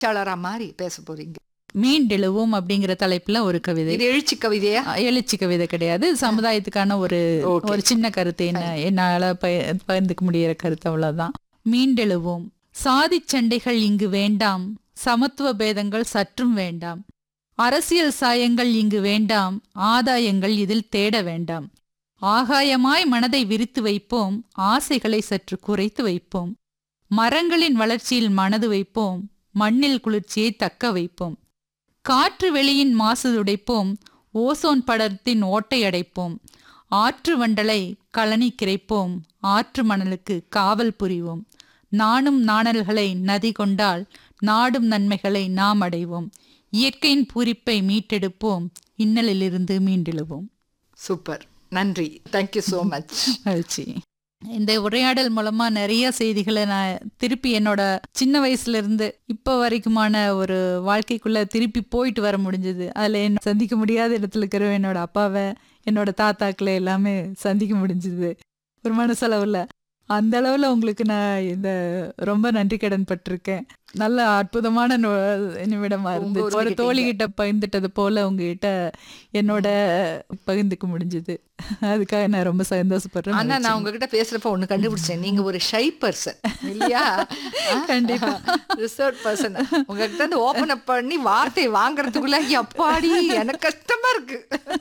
பேச்சாளரா மாதிரி பேச போறீங்க மீண்டெழுவோம் அப்படிங்கிற தலைப்புல ஒரு கவிதை இது எழுச்சி கவிதையா அஹ், எழுச்சி கவிதை கிடையாது சமுதாயத்துக்கான ஒரு Okay. ஒரு சின்ன கருத்து என்ன என்னால பய- பகிர்ந்துக்க முடியிற கருத்து அவ்வளவுதான் மீண்டெழுவோம் சாதிச் சண்டைகள் இங்கு வேண்டாம் சமத்துவ பேதங்கள் சற்றும் வேண்டாம் அரசியல் சாயங்கள் இங்கு வேண்டாம் ஆதாயங்கள் இதில் தேட வேண்டாம் ஆகாயமாய் மனதை விரித்து வைப்போம் ஆசைகளை சற்று குறைத்து வைப்போம் மரங்களின் வளர்ச்சியில் மனது வைப்போம் மண்ணில் குளிர்ச்சியை தக்க வைப்போம் காற்று வெளியின் மாசு துடைப்போம் ஓசோன் படலத்தின் ஓட்டை அடைப்போம் ஆற்று வண்டலை களனி கிரைப்போம் ஆற்று மணலுக்கு காவல் புரிவோம் நாணும் நாணல்களை நதி கொண்டால் நாடும் நன்மைகளை நாம் அடைவோம் இயற்கையின் பூரிப்பை மீட்டெடுப்போம் இன்னலிலிருந்து மீண்டெழுவோம் சூப்பர் நன்றி தேங்க்யூ so மச் மகிழ்ச்சி இந்த உரையாடல் மூலமா நிறைய செய்திகளை நான் திருப்பி என்னோட சின்ன வயசுல இருந்து இப்ப வரைக்குமான ஒரு வாழ்க்கைக்குள்ள திருப்பி போயிட்டு வர முடிஞ்சது அதுல என்ன சந்திக்க முடியாத இடத்துல இருக்கிற என்னோட அப்பாவை என்னோட தாத்தாக்களை எல்லாமே சந்திக்க முடிஞ்சது ஒரு மனசளவுல அந்த அளவுல உங்களுக்கு நான் இந்த ரொம்ப நன்றி கடன் பட்டிருக்கேன் நல்ல அற்புதமான நொ- நிமிடமா இருந்து ஒரு உருவாக்கிட்டீங்க. தோழி கிட்ட பகிர்ந்துட்டது போல உங்ககிட்ட என்னோட பகிர்ந்துக்க முடிஞ்சது அதுக்காக நான் ரொம்ப சந்தோஷப்படுறேன் ஆனா நான் உங்ககிட்ட பேசுறப்ப ஒண்ணு கண்டுபிடிச்சேன் நீங்க ஒரு ஷை பர்சன் இல்லையா கண்டிப்பா. ரிசர்வ் பர்சன் உங்ககிட்ட இருந்து ஓபன் அப் பண்ணி வார்த்தை வாங்குறதுக்குள்ள அப்பாடி எனக்கு கஷ்டமா இருக்கு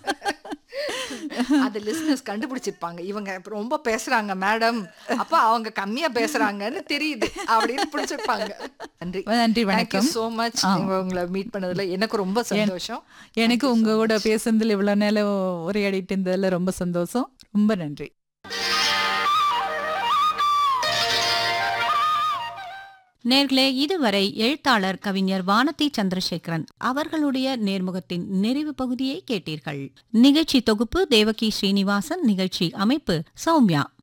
அது லிஸ்னஸ் கண்டுபிடிச்சிருப்பாங்க இவங்க ரொம்ப பேசுறாங்க மேடம் அப்ப அவங்க கம்மியா பேசுறாங்கன்னு தெரியுது அப்படின்னு பிடிச்சிருப்பாங்க நன்றி நன்றி வணக்கம் சோ மச் உங்களை மீட் பண்ணதுல எனக்கு ரொம்ப சந்தோஷம் எனக்கு உங்க கூட பேசுனதுல இவ்வளவு நேரம் உரையாடிட்டு இருந்ததுல ரொம்ப சந்தோஷம் ரொம்ப நன்றி நேர்களே இதுவரை எழுத்தாளர் கவிஞர் வானதி சந்திரசேகரன் அவர்களுடைய நேர்முகத்தின் நிறைவு பகுதியை கேட்டீர்கள் நிகழ்ச்சி தொகுப்பு தேவகி ஸ்ரீனிவாசன் நிகழ்ச்சி அமைப்பு சௌமியா